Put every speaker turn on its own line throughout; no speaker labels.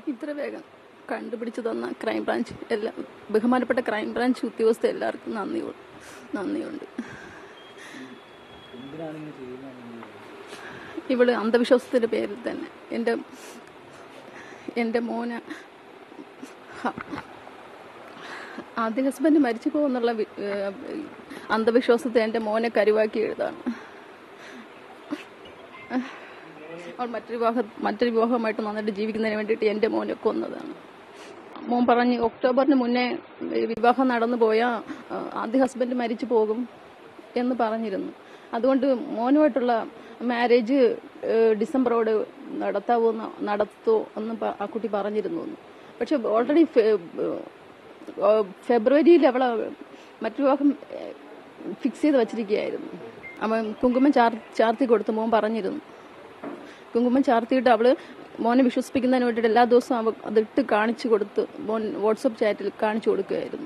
ഇത്ര വേഗം കണ്ടുപിടിച്ചു തന്ന ക്രൈം ബ്രാഞ്ച് എല്ലാ ബഹുമാനപ്പെട്ട ക്രൈം ബ്രാഞ്ച് ഉദ്യോഗസ്ഥ എല്ലാവർക്കും നന്ദിയുണ്ട് നന്ദിയുണ്ട്
എന്തിനാണ് ഇങ്ങനെ ചെയ്യുന്നത്
ഇവള് അന്ധവിശ്വാസത്തിന്റെ പേരിൽ തന്നെ എൻ്റെ എൻ്റെ മോന് ഹ- ആദ്യ ഹസ്ബൻഡ് മരിച്ചു പോകുന്നുള്ള വി- ഏഹ് അന്ധവിശ്വാസത്തെ എൻ്റെ മോനെ കരുവാക്കി എഴുതാണ് അവൾ മറ്റൊരു വിവാഹം മറ്റൊരു വിവാഹമായിട്ട് നന്നായിട്ട് ജീവിക്കുന്നതിന് വേണ്ടിയിട്ട് എൻ്റെ മോനെ കൊന്നതാണ് മോൻ പറഞ്ഞ് ഒക്ടോബറിന് മുന്നേ വിവാഹം നടന്നു പോയാൽ ആദ്യ ഹസ്ബൻഡ് മരിച്ചു പോകും എന്ന് പറഞ്ഞിരുന്നു അതുകൊണ്ട് മോനുമായിട്ടുള്ള മാരേജ് ഏഹ്, ഡിസംബറോട് നടത്താവോ എന്ന് നടത്തോ എന്ന് പ- ആ കുട്ടി പറഞ്ഞിരുന്നു എന്ന്. പക്ഷെ ഓൾറെഡി ഫെബ്രുവരിയിൽ അവളെ മറ്റു വിവാഹം ഫിക്സ് ചെയ്ത് വച്ചിരിക്കുകയായിരുന്നു അവൻ കുങ്കുമം ചാർ ചാർത്തി കൊടുത്ത് മോൻ പറഞ്ഞിരുന്നു കുങ്കുമം ചാർത്തിയിട്ട് അവള് മോനെ വിശ്വസിപ്പിക്കുന്നതിന് വേണ്ടിയിട്ട് എല്ലാ ദിവസവും അവ അതിട്ട് കാണിച്ചു കൊടുത്ത് മോൻ വാട്സപ്പ് ചാറ്റിൽ കാണിച്ചു കൊടുക്കുകയായിരുന്നു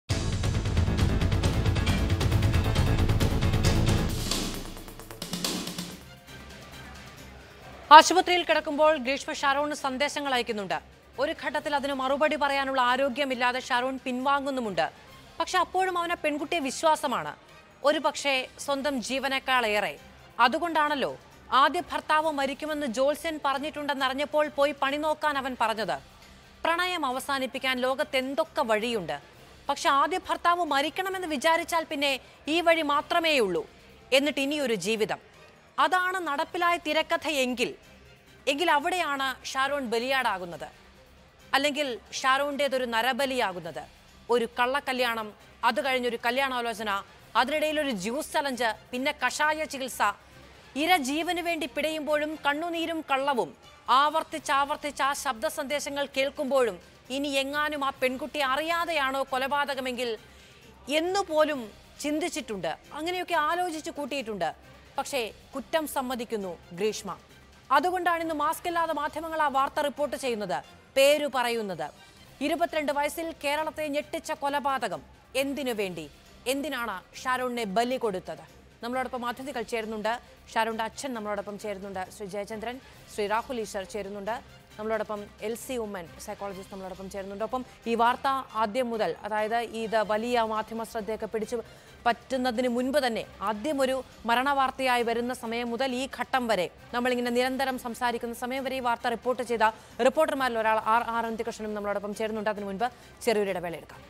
ആശുപത്രിയിൽ കിടക്കുമ്പോൾ ഗ്രീഷ്മ ഷാരോണിന് സന്ദേശങ്ങൾ അയക്കുന്നുണ്ട് ഒരു ഘട്ടത്തിൽ അതിന് മറുപടി പറയാനുള്ള ആരോഗ്യമില്ലാതെ ഷാരോൺ പിൻവാങ്ങുന്നുമുണ്ട് പക്ഷെ അപ്പോഴും അവനെ പെൺകുട്ടിയെ വിശ്വാസമാണ് ഒരു പക്ഷേ സ്വന്തം ജീവനേക്കാളേറെ അതുകൊണ്ടാണല്ലോ ആദ്യ ഭർത്താവ് മരിക്കുമെന്ന് ജോത്സ്യൻ പറഞ്ഞിട്ടുണ്ടെന്നറിഞ്ഞപ്പോൾ പോയി പണി നോക്കാൻ അവൻ പറഞ്ഞത് പ്രണയം അവസാനിപ്പിക്കാൻ ലോകത്ത് എന്തൊക്കെ വഴിയുണ്ട് പക്ഷെ ആദ്യ ഭർത്താവ് മരിക്കണമെന്ന് വിചാരിച്ചാൽ പിന്നെ ഈ വഴി മാത്രമേയുള്ളൂ എന്നിട്ട് ഇനിയൊരു ജീവിതം അതാണ് നടപ്പിലായ തിരക്കഥയെങ്കിൽ എങ്കിൽ അവിടെയാണ് ഷാരോൺ ബലിയാടാകുന്നത് അല്ലെങ്കിൽ ഷാരോണിൻ്റെതൊരു നരബലിയാകുന്നത് ഒരു കള്ളക്കല്യാണം അത് കഴിഞ്ഞൊരു കല്യാണാലോചന അതിനിടയിൽ ഒരു ജ്യൂസ് ചലഞ്ച് പിന്നെ കഷായ ചികിത്സ ഇര ജീവന് വേണ്ടി പിടയുമ്പോഴും കണ്ണുനീരും കള്ളവും ആവർത്തിച്ചാവർത്തിച്ച് ആ ശബ്ദ സന്ദേശങ്ങൾ കേൾക്കുമ്പോഴും ഇനി എങ്ങാനും ആ പെൺകുട്ടി അറിയാതെയാണോ കൊലപാതകമെങ്കിൽ എന്നുപോലും ചിന്തിച്ചിട്ടുണ്ട് അങ്ങനെയൊക്കെ ആലോചിച്ച് കൂട്ടിയിട്ടുണ്ട് പക്ഷേ കുറ്റം സമ്മതിക്കുന്നു ഗ്രീഷ്മ അതുകൊണ്ടാണ് ഇന്ന് മാസ്ക് ഇല്ലാതെ മാധ്യമങ്ങൾ ആ വാർത്ത റിപ്പോർട്ട് ചെയ്യുന്നത് പേരു പറയുന്നത് ഇരുപത്തിരണ്ട് വയസ്സിൽ കേരളത്തെ ഞെട്ടിച്ച കൊലപാതകം എന്തിനു വേണ്ടി എന്തിനാണ് ഷാരോണിനെ ബലി കൊടുത്തത് നമ്മളോടൊപ്പം അതിഥികൾ ചേരുന്നുണ്ട് ഷാരോണിന്റെ അച്ഛൻ നമ്മളോടൊപ്പം ചേരുന്നുണ്ട് ശ്രീ ജയചന്ദ്രൻ ശ്രീ രാഹുൽ ഈശ്വർ ചേരുന്നുണ്ട് നമ്മളോടൊപ്പം എൽ സി ഉമ്മൻ സൈക്കോളജിസ്റ്റ് നമ്മളോടൊപ്പം ചേരുന്നുണ്ട് ഒപ്പം ഈ വാർത്ത ആദ്യം മുതൽ അതായത് ഇത് വലിയ മാധ്യമ ശ്രദ്ധയൊക്കെ പിടിച്ചു പറ്റുന്നതിന് മുൻപ് തന്നെ ആദ്യം ഒരു മരണവാർത്തയായി വരുന്ന സമയം മുതൽ ഈ ഘട്ടം വരെ നമ്മളിങ്ങനെ നിരന്തരം സംസാരിക്കുന്ന സമയം വരെ ഈ വാർത്ത റിപ്പോർട്ട് ചെയ്ത റിപ്പോർട്ടർമാരിൽ ഒരാൾ ആർ ആർ അന്തികൃഷ്ണനും നമ്മളോടൊപ്പം ചേരുന്നുണ്ട് അതിനു മുൻപ് ചെറിയൊരു ഇടവേള എടുക്കാം